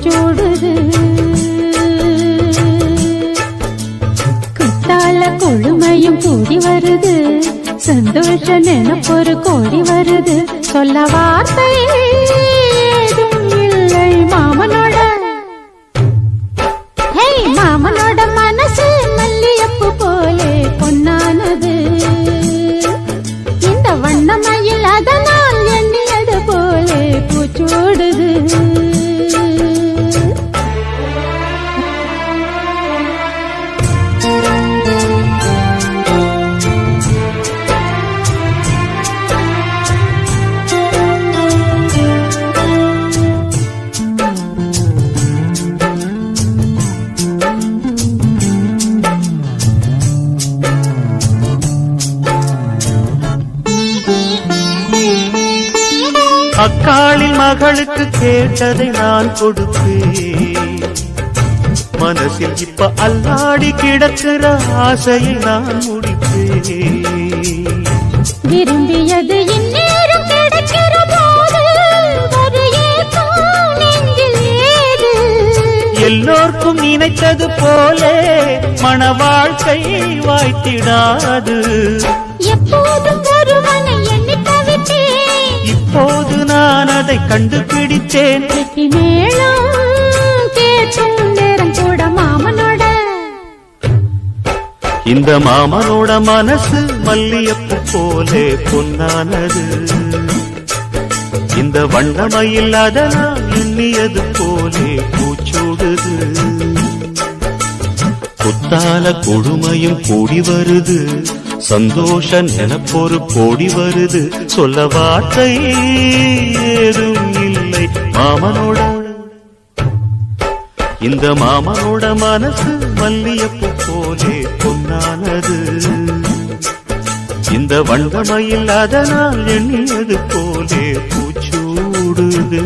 பூச்சூடுது குத்தால கொழுமையும் கூடி வருது சந்தோஷ நினைப்பொரு கோடி வருது சொல்ல வார்த்தை ஏதும் இல்லை மாமனோட ஹே மாமனோட மனசு மல்லியப்பு போலே பொன்னானது இந்த வண்ணமயில் அதனால் எண்ணியது போலே பூச்சூடுது அக்காளின் மகளுக்கு கேட்டதை நான் கொடுப்பேன் மனசில் இப்ப அல்லாடி கிடக்கிற ஆசையை நான் முடிப்பேன் விரும்பியது இந்நேரம் கிடைக்கிற போது ஒரு ஏக்கம் நெஞ்சில் ஏது எல்லோர்க்கும் நினைத்தது போலே மன வாழ்க்கை வாய்த்திடாது எப்போதும் ஒருவனை எண்ணி தவித்தேன் இப்போது நான் அதை கண்டுபிடித்தேன் வெற்றி மேளம் கேட்கும் நேரம் கூட மாமனோட இந்த மாமனோட மனசு மல்லியப்பு போலே பொன்னானது இந்த வண்ணமயில் அதனால் எண்ணியது போலே பூச்சூடுது குத்தால கொடுமையும் கூடி வருது சந்தோஷ நினப்பொரு கோடி வருது சொல்ல வார்த்தை ஏதும் இல்லை மாமனோட இந்த மாமனோட மனசு மல்லியப்பு போலே பொன்னானது இந்த வண்டமையில் அதனால் எண்ணியது போலே பூச்சூடுது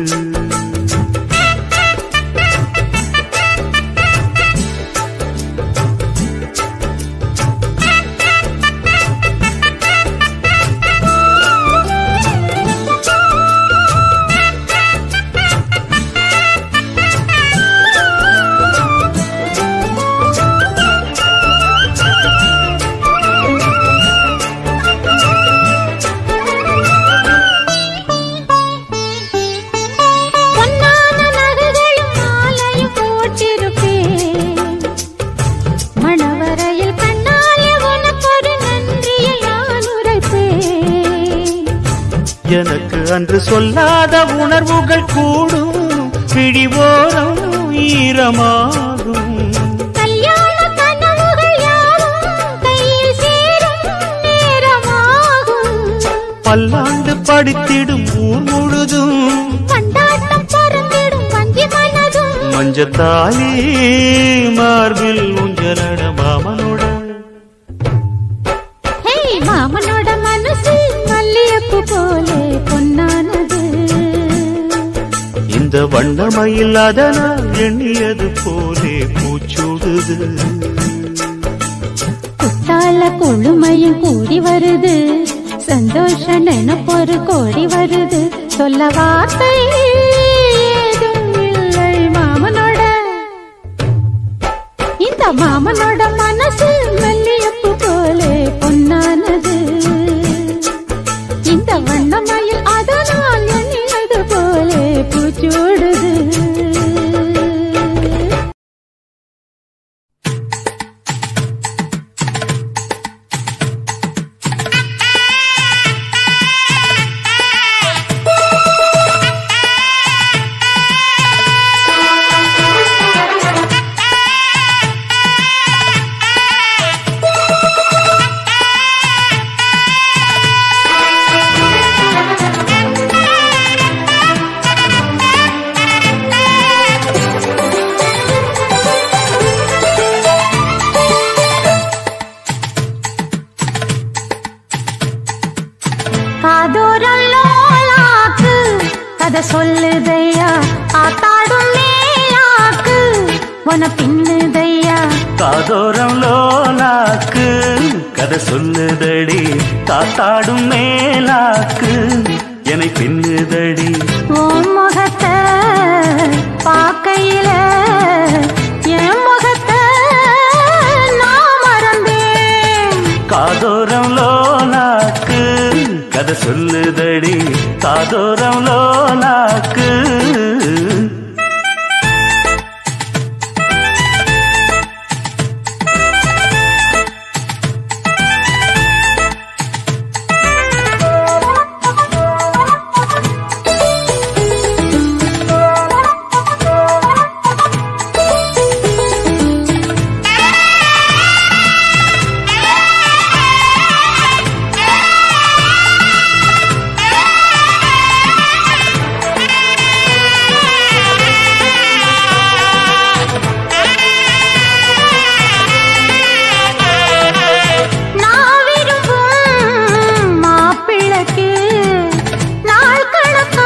பொன்னான நகைகளும் மாலையும் போட்டிருப்பேன் மணவரையில் கண்ணாலே உனக்கொரு நன்றியை நான் உரைப்பேன் எனக்கு அன்று சொல்லாத உணர்வுகள் கூடும் பிடிவோரம் ஈரமாகும் கல்யாண கனவுகள் யாவும் கையில் சேரும் நேரமாகும் பல்லாண்டு படித்திடும் ஊர் முழுதும் கொண்டாட்டம் பறந்திடும் வஞ்சி மனதும் மஞ்சத்தாலி மார்பில் உஞ்சலட மாமனோட ஹே மாமனோட மனசு மல்லியப்பு போலே பொன்னானது இந்த வண்ணமயில் அதனால் எண்ணியது போலே பூச்சூடுது குத்தால கொழுமையும் கூடி வருது சந்தோஷ நினைப்பொரு கோடி வருது சொல்ல வார்த்தை ஏதும் இல்லை மாமனோட இந்த மாமனோட மனசு மல்லியப்பு போலே பொன்னானது இந்த வண்ணமயில் அதனால் எண்ணியது போலே பூச்சூடுது காதோரம் லோலாக்கு கதை சொல்லுதையா ஆத்தாடும் மேலாக்கு உன பின்னுதையா காதோரம் லோலாக்கு கதை சொல்லுதடி காத்தாடும் மேலாக்கு என்னை பின்னுதடி ஓ முகத்தை பார்க்கையில என் முகத்தை நான் மறந்தேன் காதோரம் லோலாக்கு கதை சொல்லுதடி காதோரம் லோலாக்கு நான் விரும்பும் மாப்பிள்ளைக்கு நாள் கணக்கா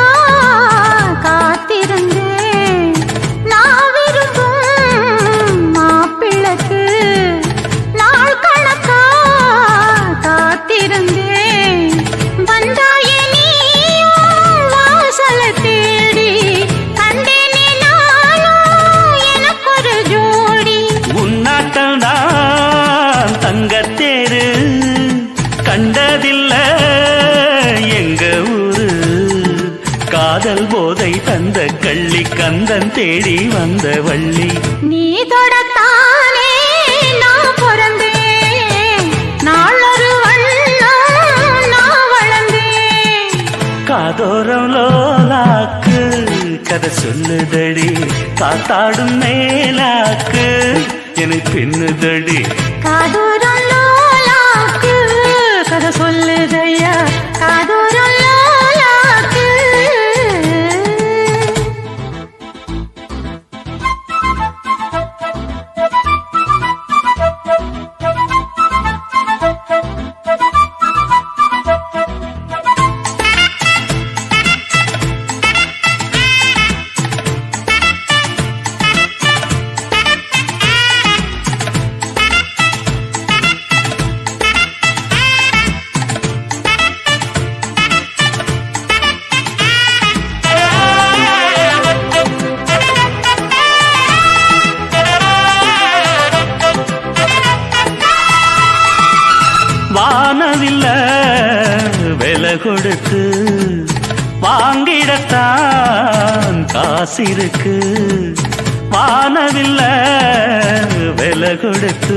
காத்திருந்தேன் நான் விரும்பும் மாப்பிள்ளைக்கு நாள் கணக்கா காத்திருந்தேன் வந்தாயே நீயும் வாசலை தேடி கண்டேனே நானும் எனக்கொரு ஜோடி உன்னாட்டம் தான் தங்கத்தேரு கண்டதில்ல எங்க ஊரு காதல் போதை தந்த கள்ளி கந்தன் தேடி வந்த வள்ளி நீ தொடத்தானே நான் பிறந்தேன் நாளொரு வண்ணம் நான் வளர்ந்தேன் காதோரம் லோலாக்கு கதை சொல்லுதடி காத்தாடும் மேலாக்கு எனக்கு பின்னுதடி காதூரம் லோலாக்கு கதை சொல்லுதையா காதூரம் லோலாக்கு வானவில்ல விலை கொடுத்து வாங்கிடத்தான் காசிருக்கு வானவில்ல விலை கொடுத்து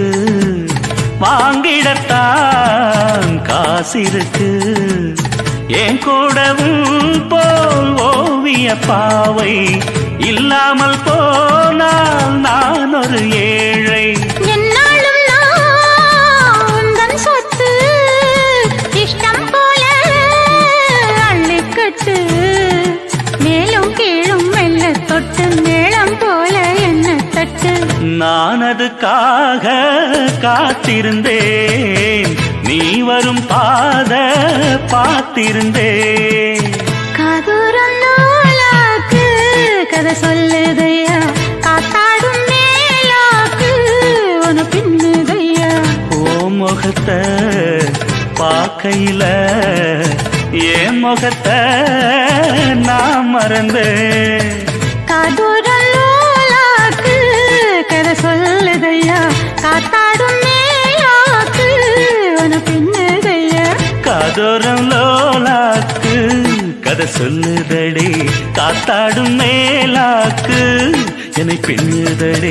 வாங்கிடத்தான் காசிருக்கு என் கூடவும் போல் ஓவிய பாவை இல்லாமல் போனால் நான் ஒரு ஏழை என்னாலும் நான் உந்தன் சொத்து இஷ்டம் போல அள்ளிக்கட்டு மேலும் கீழும் மெல்ல தொட்டு மேளம் போல என்ன தட்டு நான் அதுக்காக காத்திருந்தேன் நீ வரும் பாத பார்த்திருந்தேன் காதூரம் நூலாக்கு கதை சொல்லுதையா காத்தாடும் மேலாக்கு உன பின்னுதையா ஓ முகத்தை பார்க்கையில என் முகத்தை நான் மறந்தேன் காதூரம் நூலாக்கு கதை சொல்லுதையா காத்தாடும் மேலாக்கு உன பின்னுதையா காதோரம் லோலாக்கு கதை சொல்லுதடி காத்தாடும் மேலாக்கு என்னை பின்னுதடி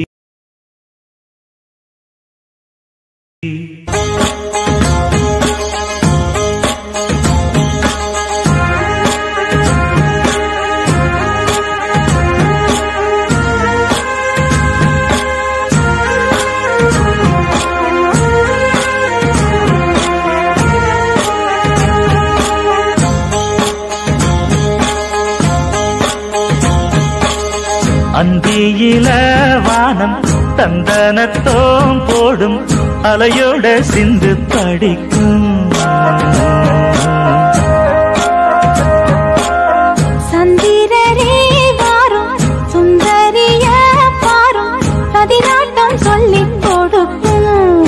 அந்தியில வானம் தந்தனத்தோம் போடும் அலையோட சிந்து படிக்கும் சந்திரரே வாரும் சுந்தரிய பாரும் பதினாட்டம் சொல்லிக் கொடுக்கும்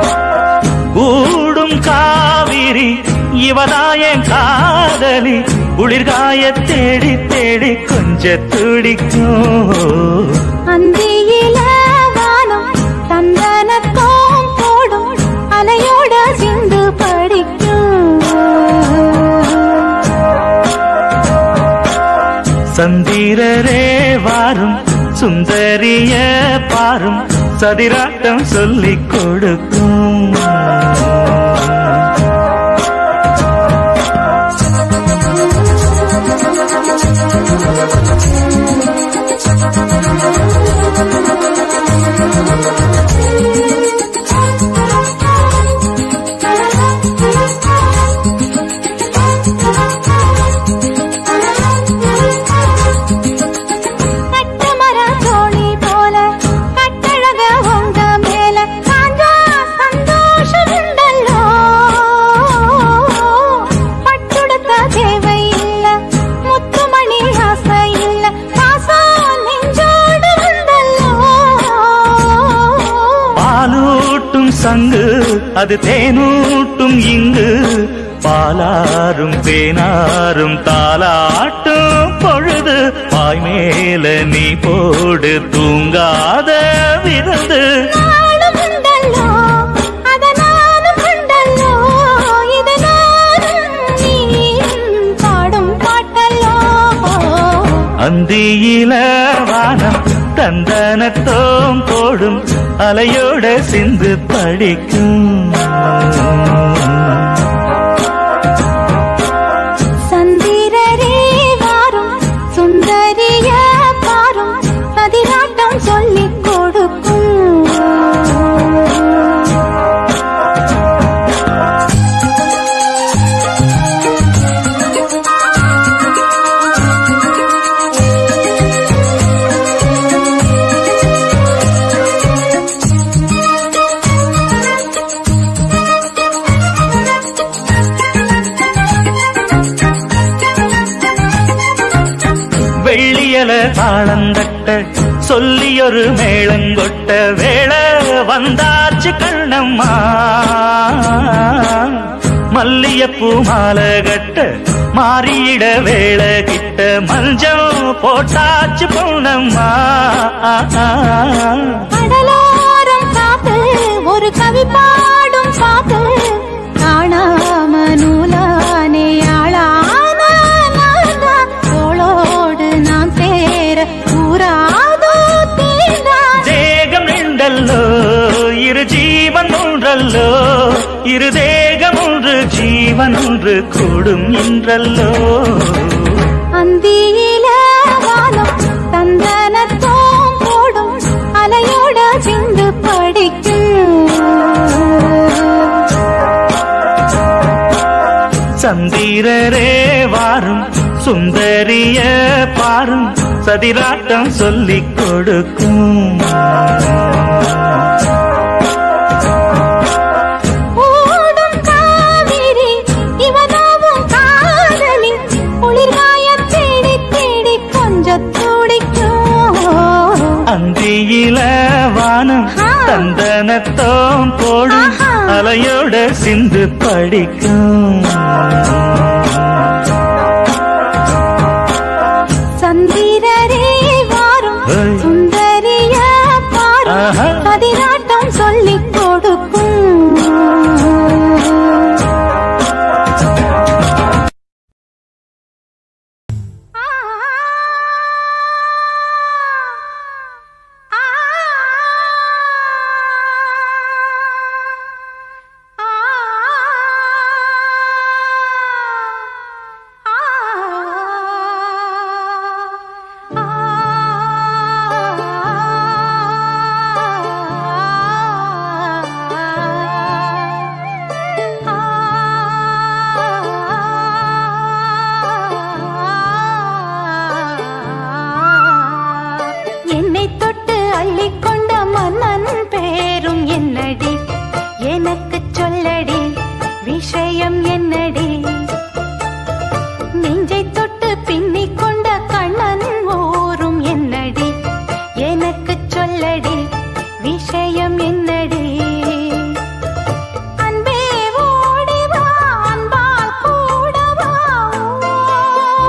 கூடும் காவிரி இவதாயன் காதலி குளிர்காய தேடி தேடி கொஞ்ச துடிக்கும் அந்தியில வானம் தந்தனத்தோம் போடும் அலையோட சிந்து படிக்கும் சந்திரரே வாரும் சுந்தரிய பாரும் சதிராட்டம் சொல்லிக் கொடுக்கும் கட்டுமர தோணி போல கட்டழக உங்க மேல காஞ்சா சந்தோஷம் உண்டல்லோ பட்டுடுத்த தேவை இல்ல முத்துமணி ஆசை இல்ல பாசம் நெஞ்சோடு உண்டல்லோ பாலூட்டும் சங்கு அது தேனூட்டும் இங்கு பாலாரும் தேனாரும் தாலாட்டும் பொழுது பாய் மேல நீ போடு தூங்காத விருந்து நாளும் உண்டல்லோ அத நானும் உண்டல்லோ இது நானும் நீயும் பாடும் பாட்டல்லோ அந்தியில வானம் தந்தனத்தோம் போடும் அலையோட சிந்து படிக்கும் சந்திரரே வாரும் சுந்தரிய பாரும் பதினாட்டம் சொல்லிக் கொடுக்கும் வெள்ளியல தாளந்தட்ட சொல்லியொரு மேளங்கொட்ட வேளை வந்தாச்சு கண்ணம்மா மல்லியப்பூ மாலை கட்ட மாறியிட வேளை கிட்ட மஞ்சள் போட்டாச்சு பொண்ணம்மா கடலோரம் காத்து ஒரு கவி பாடும் பாட்டு காணாம நூலானே ஆளான நான்தான். தோளோடு நாம் சேர கூறாதோ தீர்ந்தான் தேகம் நின்றல்லோ இரு ஜீவன் ஒன்றல்லோ இரு தேகம் ஒன்று ஜீவன் ஒன்று கூடும் என்றல்லோ அந்தியில வானம் தந்தனத்தோம் போடும் அலையோட சிந்து படிக்கும் சந்திரரே வாரும் சுந்தரிய பாரும் சதிராட்டம் சொல்லிக் கொடுக்கும் ஓடும் காவிரி இவனாவும் காதலி குளிர்காய தேடி தேடி கொஞ்சம் துடிக்கும் அந்தியில வானம் ஆ. தந்தனத்தோம் போடும் ஆஹா. அலையோட சிந்து படிக்கும் சந்திரரே வாரும் ஏய். சுந்தரிய பாரும் ஆஹா. பதினாட்டம் சொல்லிக் கொடுக்கும் என்னை தொட்டு அள்ளிக்கொண்ட மன்னன் பேரும் என்னடி எனக்கு சொல்லடி விஷயம் என்னடி நெஞ்சை தொட்டு பின்னிக் கொண்ட கண்ணன் ஊரும் என்னடி எனக்கு சொல்லடி விஷயம் என்னடி அன்பே ஓடி வா அன்பால் கூட வா ஓ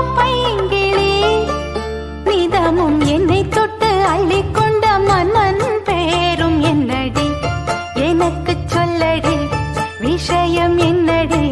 விஷயம் என்னடி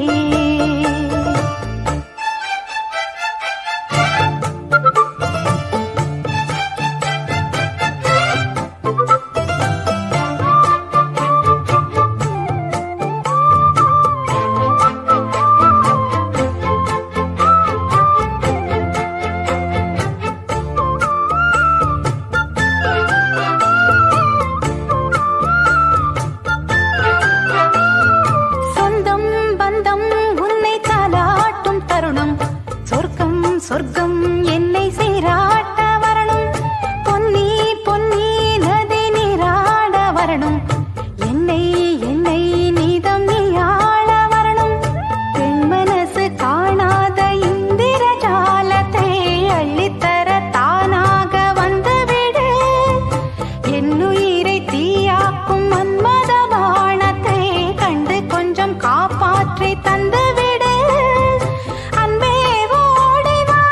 சொந்தம் பந்தம் உன்னை தாலாட்டும் தருணம் சொர்க்கம் சொர்க்கம் என்னை சீராட்ட வரணும் பொன்னி பொன்னி நதி நீராட வரணும் என்னை என்னை நீதம் நீயாள வரணும் பெண் மனசு காணாத இந்திர ஜாலத்தை அள்ளித்தர தானாக வந்துவிடு என்னுயிரை தீயாக்கும் மன்மத பாணத்தை கண்டு கொஞ்சம் காப்பாற்றி தந்துவிடு அன்பே ஓடி வா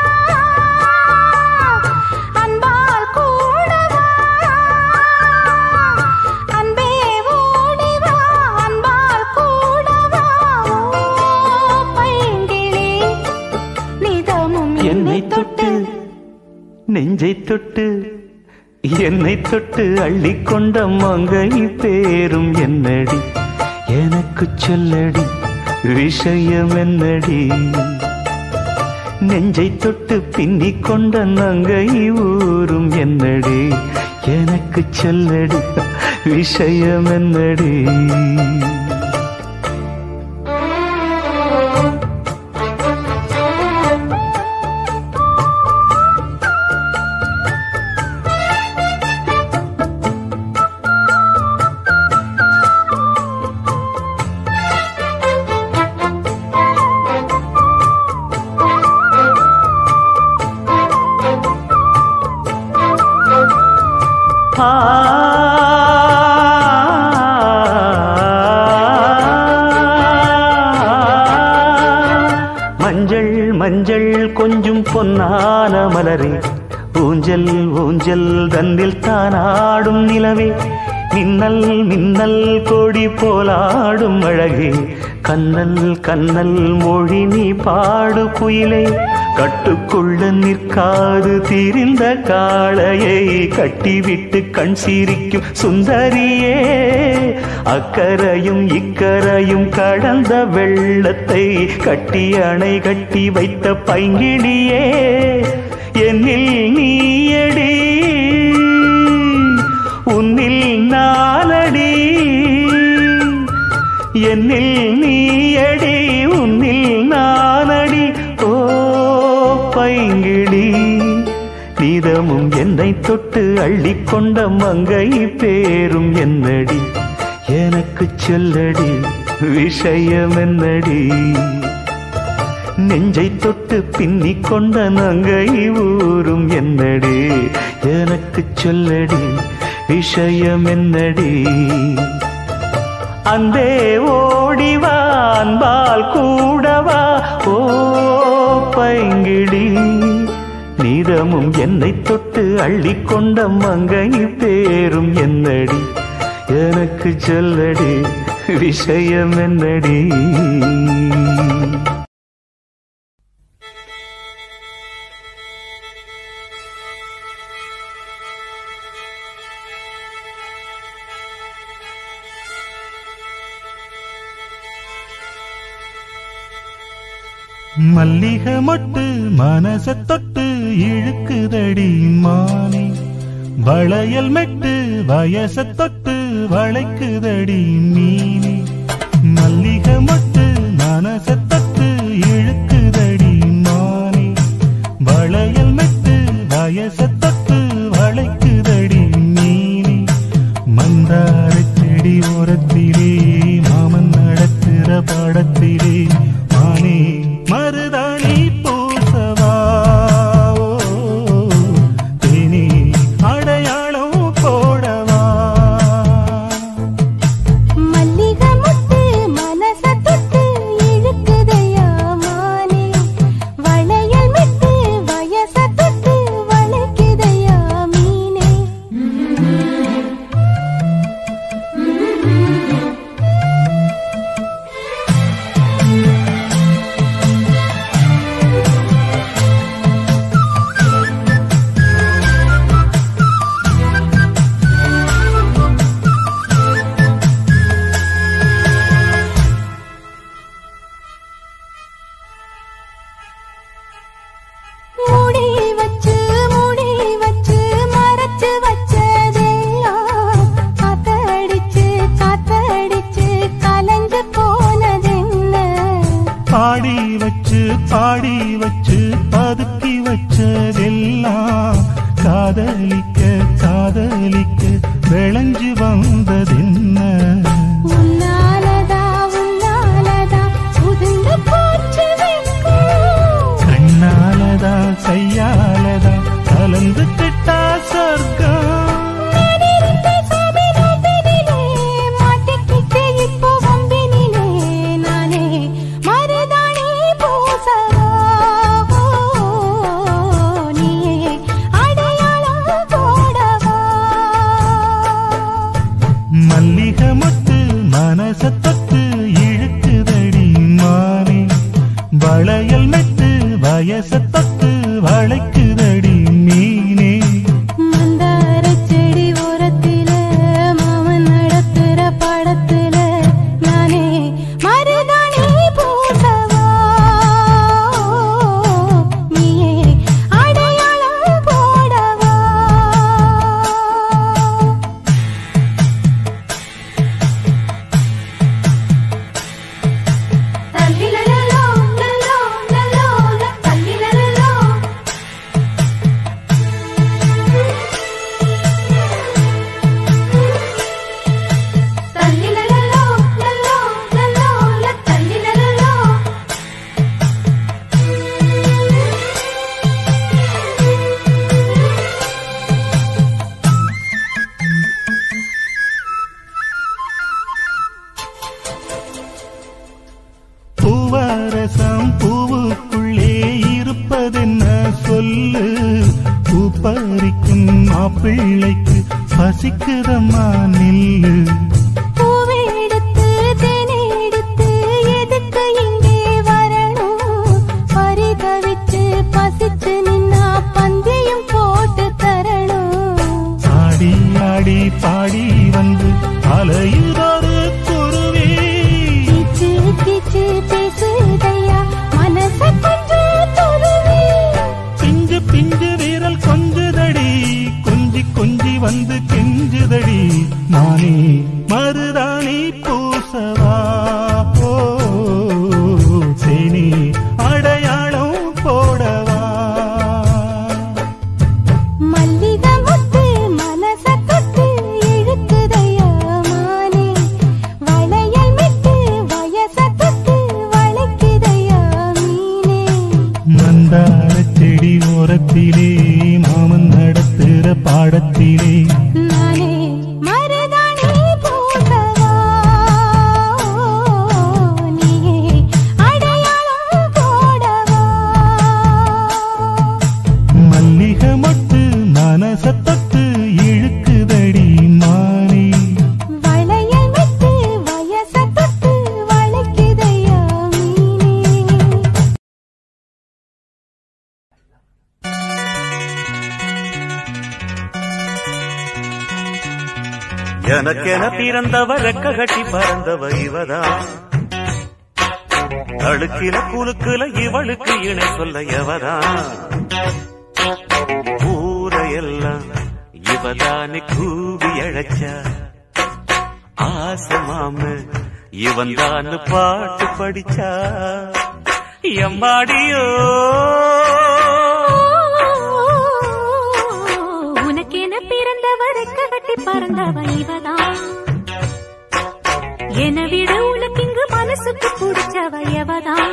அன்பால் கூட வா அன்பே ஓடி வா அன்பால் கூட வா ஓ பைங்கிளி நிதமும் என்னை தொட்டு நெஞ்சை தொட்டு என்னை தொட்டு அள்ளிக்கொண்ட மங்கை பேரும் என்னடி எனக்கு சொல்லடி விஷயம் என்னடி நெஞ்சை தொட்டு பின்னிக் கொண்ட நங்கை ஊரும் என்னடி எனக்கு சொல்லடி விஷயம் என்னடி மஞ்சள் மஞ்சள் கொஞ்சம் பொன்னான மலரே ஊஞ்சல் ஊஞ்சல் தன்னில் தானாடும் நிலவே மின்னல் மின்னல் கொடி போலாடும் அழகே கண்ணல் கண்ணல் மொழி நீ பாடு குயிலே கட்டுக்குள்ள நிற்காது திரிந்த காளையை கட்டிவிட்டு கண் சிரிக்கும் சுந்தரியே அக்கரையும் இக்கரையும் கடந்த வெள்ளத்தை கட்டி அணை கட்டி வைத்த பைங்கிளியே என்னில் நீயடி உன்னில் நானடி என்னில் நீயடி உன்னில் நானடி ஓ பைங்கிளி நீதமும் என்னை தொட்டு அள்ளிக்கொண்ட மங்கை பேரும் என்னடி எனக்கு சொல்லடி விஷயம் என்னடி நெஞ்சை தொட்டு பின்னிக் கொண்ட நங்கை ஊரும் என்னடி எனக்கு சொல்லடி விஷயம் என்னடி அந்தே ஓடிவா அன்பால் கூடவா ஓ பைங்கிடி நீதமும் என்னை தொட்டு அள்ளிக்கொண்ட மங்கை பேரும் என்னடி எனக்கு சொல்லடி விஷயம் என்னடி மல்லிகை மொட்டு மனச தொட்டு இழுக்குதடி மானே வளையல் மெட்டு வயச தொட்டு வளைக்குதடி மீனே மல்லிகை மொட்டு மனச தொட்டு இழுக்குதடி மானே வளையல் மெட்டு வயச தொட்டு வளைக்குதடி மீனே மந்தார செடி ஓரத்திலே மாமன் நடத்துற படத்திலே மானே மருதாணி பூசவா ஓ, தேனி அடையாளம் போடவா மல்லிகை முட்டு மனச தொட்டு இழுக்குதையா மானே வளையல் விட்டு வயச தொட்டு வளைக்குதையா மீனே வச்சு பாடி வச்சு பதுக்கி வச்சதெல்லாம் காதலிக்க காதலிக்க விளைஞ்சு வந்ததென்ன உன்னாலதா உன்னாலதா உதிர்ந்து போச்சு வெட்கம். கண்ணாலதா கையாலதா கலந்து கிட்டா சொர்க்கம் நானிருந்த சாமி நோம்பினிலே, மாட்டிக்கிட்டு இப்போ வம்பினிலே, நானே மருதாணி பூசவா? நீயே அடையாளம் போடவா மல்லிகை மொட்டு மனச தொட்டு இழுக்குதடி மானே வளையல் மெட்டு வயச தொட்டு வளைக்குதடி மீனே மந்தாரச் செடி ஓரத்தில மாமன் நடத்துற படத்துல நானே மருதாணி பூசவா நீயே அடையாளம் போடவா தல்லிலலலோ லலோ லலோ தல்லிலலலோ தல்லிலலலோ லலோ லலோ தல்லிலலலோ பூவரசம் பூவுக்குள்ளே இருப்பதென்ன சொல்லு பூ பறிக்கும் மாப்பிள்ளைக்கு பசிக்குதம்மா நில்லு பூவெடுத்து தேனெடுத்து எதுக்கு இங்கே வரணும் பரிதவிச்சு பசிச்சு நின்னா பந்தியும் போட்டு தரணும் ஆடி ஆடி பாடி வந்து அலையுதொரு குருவி கிச்சு கிச்சு பேசுதையா மனச கொஞ்சம் துருவி பிஞ்சு பிஞ்சு வீரல் கொஞ்சுதடி கொஞ்சி கொஞ்சி வந்து கெஞ்சுதடி நானே மருதாணி பூசவா ஓ சேனி அடையாளம் போடவா மல்லிகை முத்து மனச தொட்டு இழுக்குதையா மானே வளையல் மிட்டு வயச தொட்டு வளைக்குதையா மீனே மந்தார செடி ஓரத்திலே மாமன் நடத்துற பாடத்திலே நானே மருதாணி பூசவா நீயே அடையாளம் போடவா மல்லிகை மொட்டு மனச தொட்டு இழுக்குதடி மானே வளையல் விட்டு வயச தொட்டு வளைக்குதையா மீனே எனக்கென பிறந்தவ ரெக்க கட்டி பறந்தவ இவதான் அழுக்கில குலுக்குல இவளுக்கு இணை சொல்ல எவதான் ஊரையெல்லாம் இவதானே கூவி அழைச்சா ஆசை மாம இவன் தான் பாட்டு படிச்சா எம்மாடியோ உனக்கென பிறந்தவருக்கு கட்டி பறந்தவ இவதான் என விட உனக்கு இங்கு மனசுக்கு பிடிச்சவ எவதான்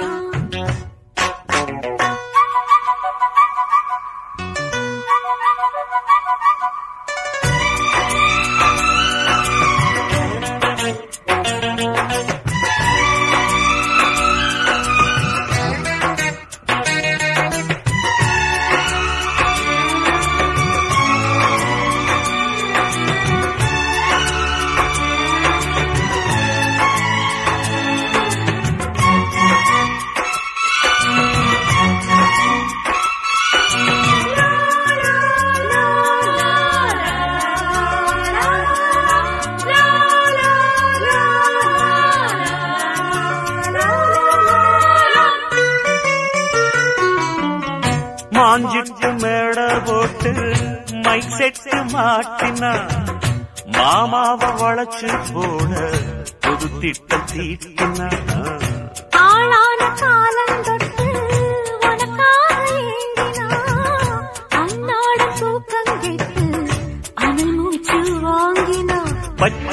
மாஞ்சிட்டு மேட போட்டு மைக் செட்டு மாட்டினா மாமாவ வளைச்சு போட புது திட்டம் தீட்டினா ஆளான காலம் தொட்டு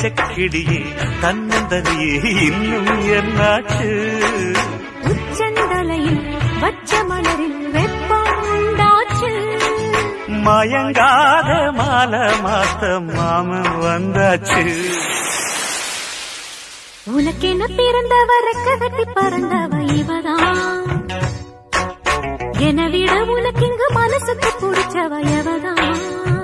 பச்சைக்கிளியே தன்னந்தனியே இன்னும் என்னாச்சு உச்சந்தலையில் வச்ச மலரில் வெப்பம் உண்டாச்சு மயங்காத மாலை மாத்த மாமன் வந்தாச்சு உனக்கென பிறந்தவ ரெக்க கட்டி பறந்தவ இவதான் என விட உனக்கு இங்கு மனசுக்கு பிடிச்சவ எவதான்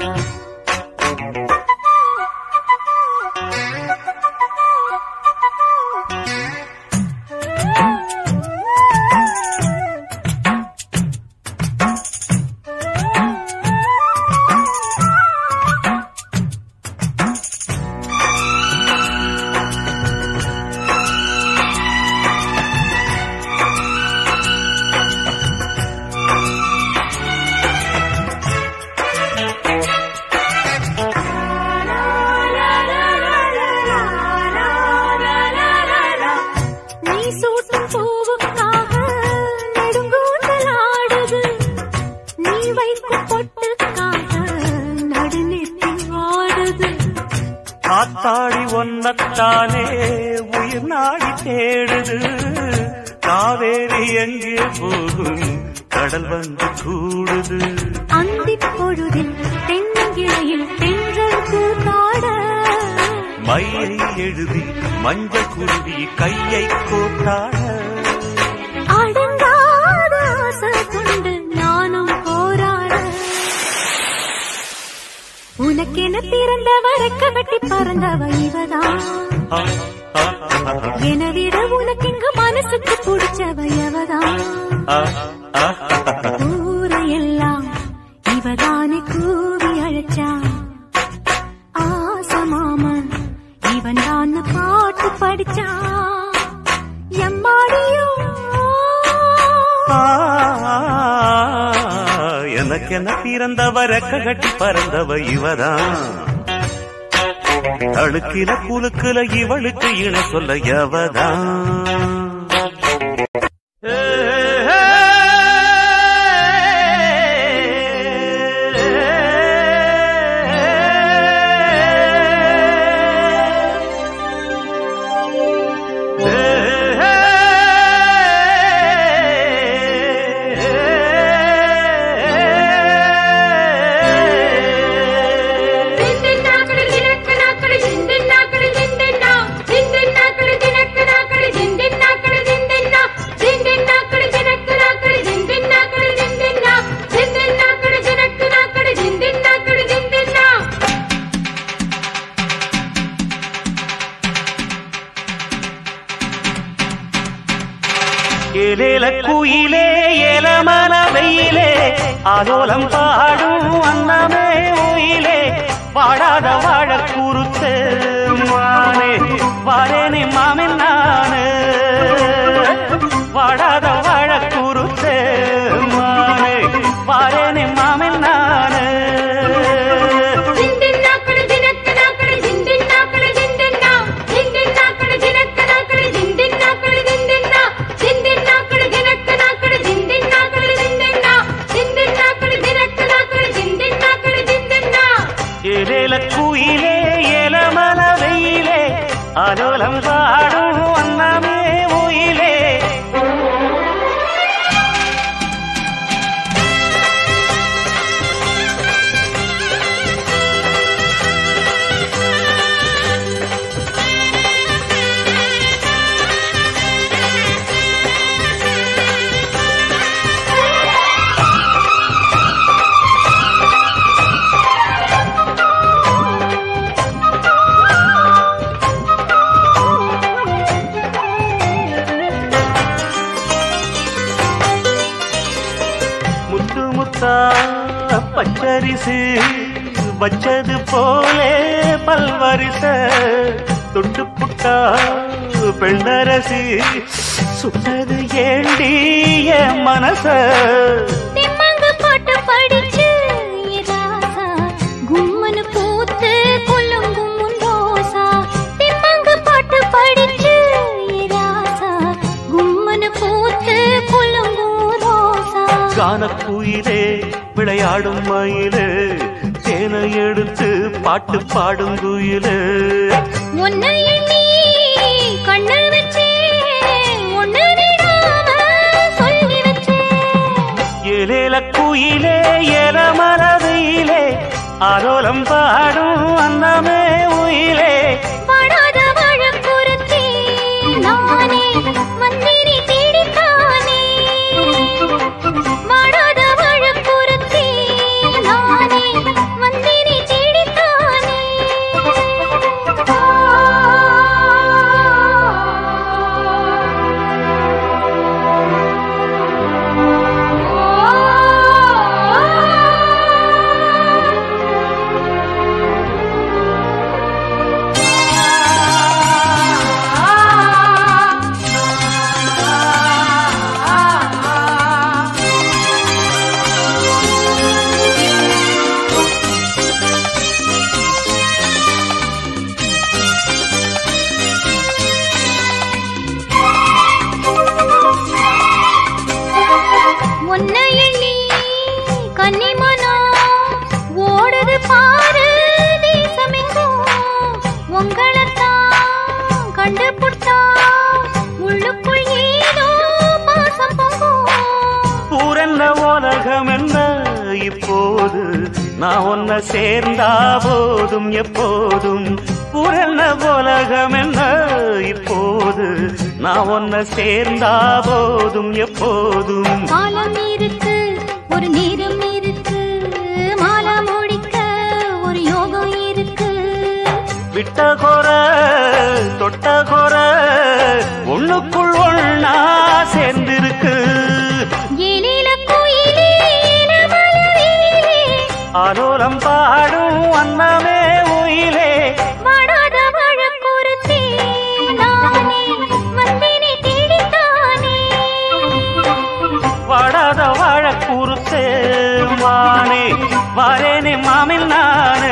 நீ சூட்டும் பூவுக்காக நெடுங்கூந்தல் ஆடுது நீ வைக்கும் பொட்டுக்காக நடுநெத்தி ஆடுது காத்தாடி ஒன்னத்தானே உயிர் நாடி தேடுது காவேரி எங்கே போகும் கடல் வந்து கூடுது அந்திப் பொழுதில் தென்னங்கிளையில் தென்றல் கூத்தாட மையை எழுதி மஞ்சள் குருவி கையை கோத்தாட அடங்காத ஆசை கொண்டு நானும் போராட உனக்கென பிறந்தவ ரெக்க வெட்டி பறந்தவ இவதான் ஆ, ஆ, ஆ, என விட உனக்கு இங்கு மனசுக்கு பிடிச்சவ எவதான் ஆ, ஆ, ஆ. ஊரையெல்லாம் இவதானே கூவி அழைச்சா ஆசமாமன் இவன் தான் பாட்டு படிச்சா எம்மாடியோ ஆ, எனக்கென பிறந்தவ ரெக்க கட்டி பறந்தவ இவதான் அழுக்கில குலுக்குல இவளுக்கு இண சொல்ல எவதான் ஏலேல குயிலே ஏலமன வெயிலே ஆலோலம் பாடும் அன்னமே உயிலே வாடாத வாழ குறுத்து மானே வாரேனே மாமின் நானு வாடாத வாழ குறுத்து மானே வாரேனே மாமின் நானு ஏலேல குயிலே ஏலமல வெயிலே அலோலம் பாடும் அன்னமே உயிலே முத்து முத்தா பச்சரிசு வச்சது போலே பல்வரிச தொட்டு புட்டா பெண்ணரசி சுட்டது ஏண்டி என் மனச திம்மங்கு போட்டு படிச்சு ராசா கும்மனு பூத்து குலுங்கும் முன் ரோசா திம்மங்கு போட்டு படிச்சு ராசா கும்மனு பூத்து குலுங்கும் ரோசா கானக்குயிலே விளையாடும் மயிலே தேனை எடுத்து பாட்டு பாடும் குயிலே உன்னை எண்ணி கண்ணு வச்சேன் ஒண்ணு விடாம சொல்லி வச்சேன் ஏலேல குயிலே ஏல மரதியிலே ஆரோலம் பாடும் அன்னமே உயிலே வாடாத வாழக்குறுத்தி நானே மந்திரி தேடித்தானே வாடாத வாழக்குறுத்தி நானே மந்திரி தேடித்தானே உன்னை எண்ணி கன்னிமனோ ஓடுது பாரு தேசமெங்கும் உங்களைத்தான் கண்டுபிடித்தா உள்ளுக்குள் ஏதோ பாசம் பொங்கும் பூரன்ன உலகம் என்ன இப்போது நான் ஒன்ன சேர்ந்தா போதும் எப்போதும் பூரன்ன உலகம் என்ன இப்போது நான் ஒன்ன சேர்ந்தா போதும் எப்போதும் காலம் இருக்கு ஒரு நேரம் இருக்கு மாலை முடிக்க ஒரு யோகம் இருக்கு விட்ட கொர தொட்ட கொர ஒண்ணுக்குள் ஒண்ணா சேர்ந்திருக்கு ஏலில கோயிலே மலரிலே ஆலோலம் பாடும் அன்னமே உயிலே வாடாத வாழக்குறுத்தி நானே வந்தினி தேடித்தானே வாடாத வாழ கூறுத்தே மானே வாரேனே மாமில் நானே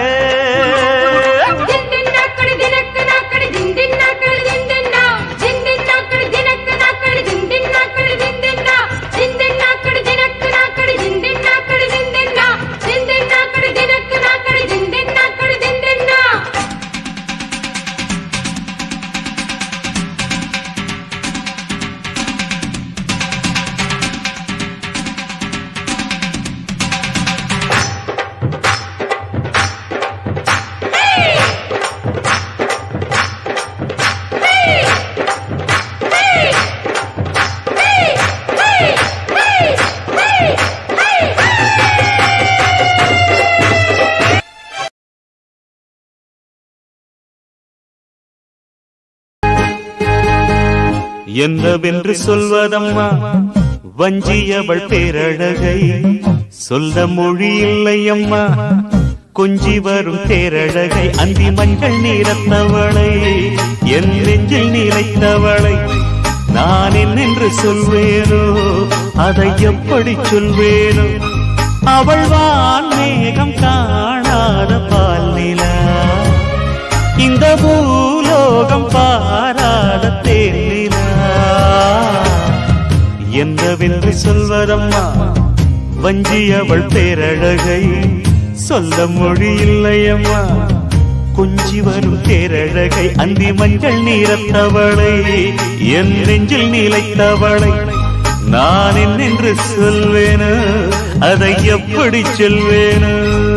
என்னவென்று சொல்வதம்மா வஞ்சியவள் பேரழகை சொல்ல மொழி இல்லை அம்மா கொஞ்சி வரும் பேரழகை அந்தி மஞ்சள் நீரத்தவளை என் நெஞ்சில் நிலைத்தவளை நான் என்னென்று சொல்வேனோ அதை எப்படி சொல்வேனோ அவள் வான் மேகம் காணாத பால் நிலா இந்த பூலோகம் பாராத தேனிலா என்னவென்று சொல்வதம்மா வஞ்சி அவள் பேரழகை சொல்ல மொழி இல்லையம்மா கொஞ்சி வரும் தேரழகை அந்தி மஞ்சள் நீரத்தவளை என் நெஞ்சில் நிலைத்தவளை நான் என்னென்று சொல்வேனோ அதை எப்படி சொல்வேனோ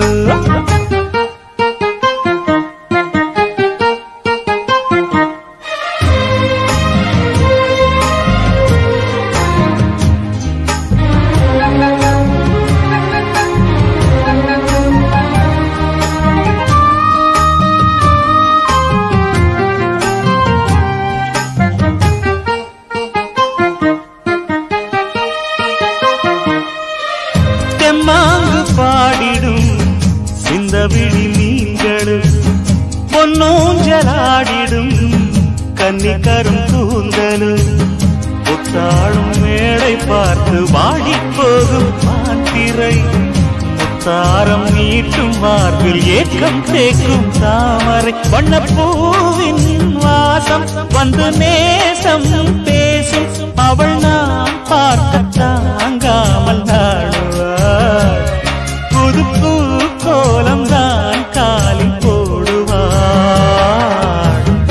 தெம்மாங்கு பாடிடும் சிந்தவிழி மீன்களும் பொன்னூஞ்சலாடிடும் கன்னிக்கரும் கூந்தலும் புத்தாளும் மேடை பார்த்து வாடிப் போகும் மாத்திரை முத்தாரம் நீட்டும் மார்பில் ஏக்கம் தேக்கும் தாமரை வண்ணப்பூவின் வாசம் வந்து நேசம் பேசும் அவள் நான் பார்க்க தாங்காமல் நாடுவாள் புது பூ கோலம் தான் காலில் போடுவாள்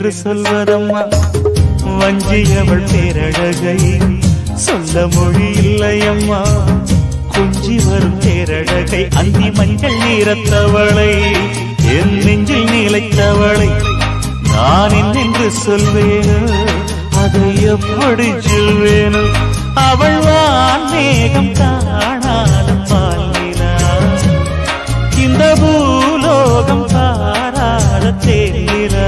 என்னவென்று சொல்வதம்மா வஞ்சியவள் பேரழகை சொல்ல மொழி இல்லையம்மா கொஞ்சி வரும் பேரழகை அந்தி மஞ்சள் நீரத்தவளை என் நெஞ்சில் நீலைத்தவளை நான் என்னென்று சொல்வேனோ அதை எப்படி சொல்வேனோ அவள் வான் மேகம் காணாத பாலினா இந்த பூலோகம் பாராத தேரா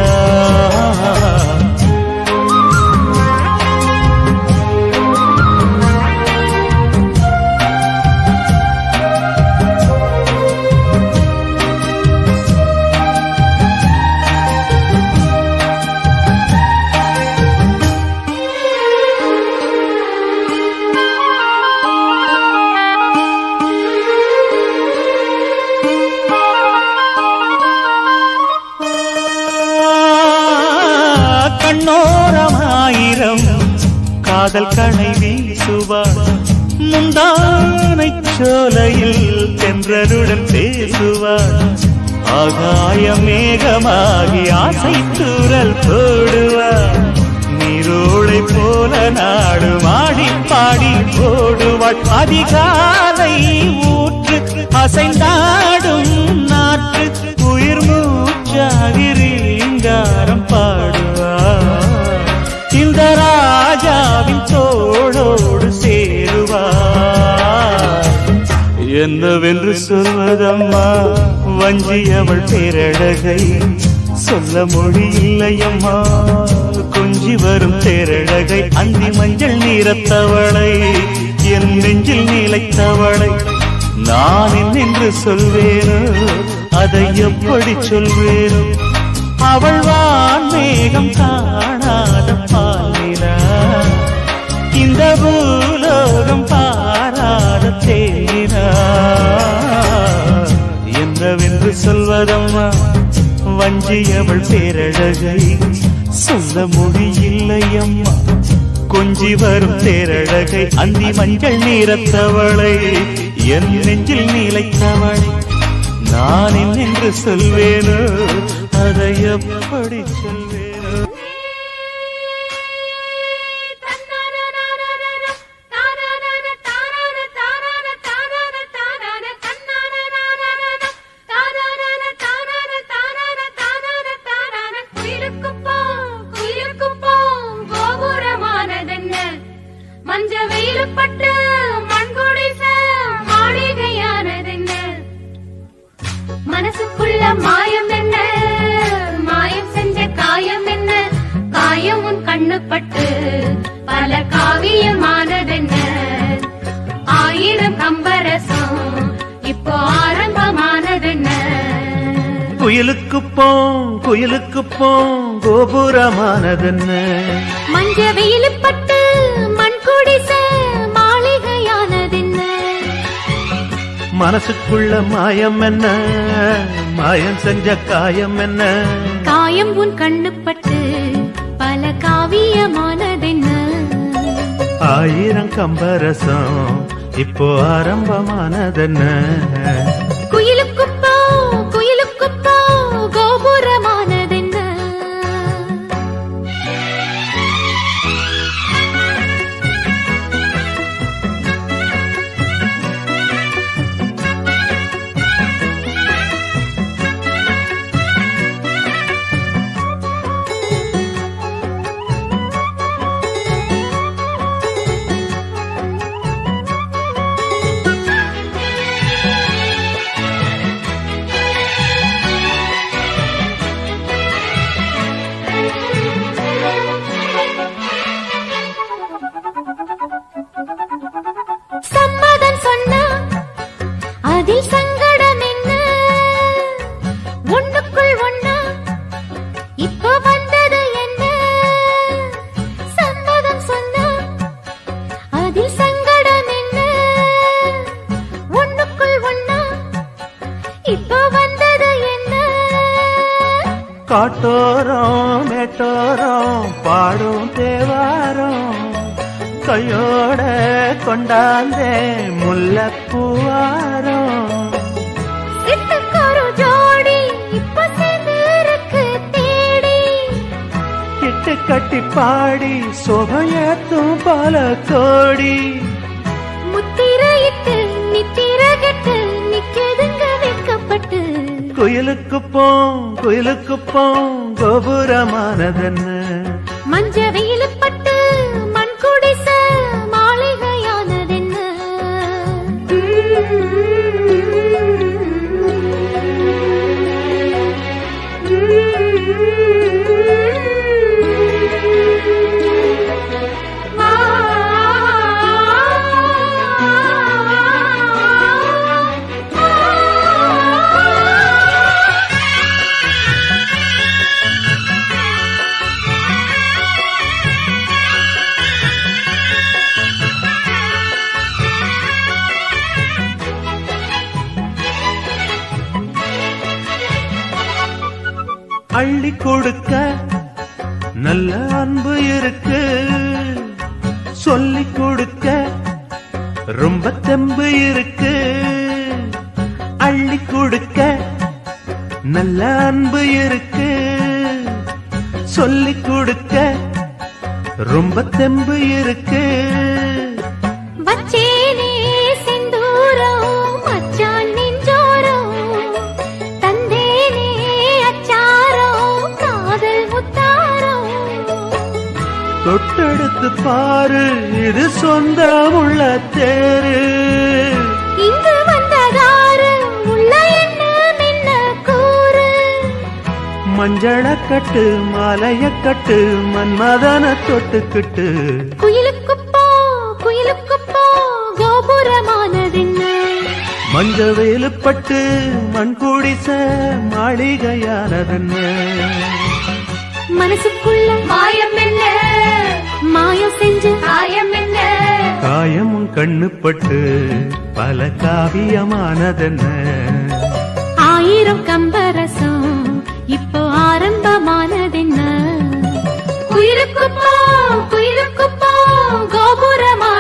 கண்ணோரமாயிரம் காதல் கணை வீசுவார் முந்தானை சோலையில் தென்றருடன் பேசுவார் ஆகாய மேகமாகி ஆசை தூரல் போடுவார் நீரோளை போல நாடு மாடி பாடி ஓடுவாள் அதிகாலை ஊற்று அசைந்தாடும் நாற்று உயிர் மூச்சாகி ரீங்காரம் பாடுவார் இந்த ராஜாவின் தோளோடு சேருவார் என்னவென்று சொல்வதம்மா வஞ்சியவள் பேரழகை சொல்ல மொழி இல்லையம்மா கொஞ்சி வரும் தேரழகை அந்தி மஞ்சள் நீரத்தவளை என் நெஞ்சில் நீலைத்தவளை நான் என்னென்று சொல்வேனோ அதை எப்படி சொல்வேனோ அவள் வான் மேகம் காணாத பாலினா இந்த பூலோகம் பாராத தேனா என்னவென்று சொல்வதம்மா வஞ்சியவள் பேரழகை சொல்ல மொழியில்லையம்மா கொஞ்சி வரும் தேரழகை அந்தி மஞ்சள் நீரத்தவளை என் நெஞ்சில் நீலைத்தவளை நான் என்னென்று சொல்வேனோ அதை எப்படி சொல்வேனோ மஞ்ச வெயிலுப்பட்டு மண்குடிச மாளிகையானதென்ன மனசுக்குள்ள மாயம் என்ன மாயம் செஞ்ச காயம் என்ன காயம் உன் கண்ணுப்பட்டு பல காவியமானதென்ன ஆயிரம் கம்பரசம் இப்போ ஆரம்பமானதென்ன குயிலுக்கு போம் குயிலுக்கு போம் கோபுரமானதென்ன மஞ்ச வெயிலுப்பட்டு மண் குடிச மாளிகையானதென்ன மனசுக்குள்ள மாயம் என்ன மாயம் செஞ்ச காயம் என்ன காயம் உன் கண்ணுப்பட்டு பல காவியமானதென்ன ஆயிரம் கம்பரசம் இப்போ ஆரம்பமானதென்ன குயிலுக்குப்போ குயிலுக்குப்போ கோபுரமானதென்ன சம்மதம் சொன்னா அதில் சங்கடம் என்ன ஒண்ணுக்குள் ஒண்ணா இப்போ வந்தது என்ன சம்மதம் சொன்னா அதில் சங்கடம் என்ன ஒண்ணுக்குள் ஒண்ணா இப்போ வந்தது என்ன காட்டோரம் மேட்டோரம் பாடும் தேவாரம் கையோட கொண்டாந்தே முல்லப்பூவாரம் சிட்டுக்கொரு ஜோடி இப்ப சேர்ந்திருக்கு தேடி மெட்டு கட்டி பாடி சொகையத்தும் பல கோடி முத்திரையிட்டு நித்திரகட்டு நிக்கதுங்க வைக்கப்பட்டு குயிலுக்கு போம் குயிலுக்கு போம் கோபுரமானதென்ன மஞ்ச வெயிலு பட்டு மண் குடிச மாளிகையானதென்ன அள்ளி கொடுக்க நல்ல அன்பு இருக்கு சொல்லிக் கொடுக்க ரொம்ப தெம்பு இருக்கு அள்ளி கொடுக்க நல்ல அன்பு இருக்கு சொல்லிக் கொடுக்க ரொம்ப தெம்பு இருக்கு வச்சேனே செந்தூரம் மச்சான் நெஞ்சோரம் தந்தேனே அச்சாரம் காதல் முத்தாரம் தொட்டெடுத்து பாரு இது சொந்தமுள்ள தேரு இங்கு வந்ததாரு உள்ள என்ன மின்ன கூறு மஞ்சள கட்டு மாலைய கட்டு மன்மதன தொட்டுக்கிட்டு குயிலுக்கு போ குயிலுக்கு போ கோபுரமானதென்ன மஞ்ச வேலுப்பட்டு மண் குடிச மாளிகையானதென்ன மனசுக்குள்ள மாயம் என்ன மாயம் செஞ்சு காயம் என்ன காயமும் கண்ணுப்பட்டு பல காவியமானதென்ன ஆயிரம் கம்பரசம் இப்போ ஆரம்பமானதென்ன குயிலுக்கு போ குயிலுக்கு போ கோபுரமா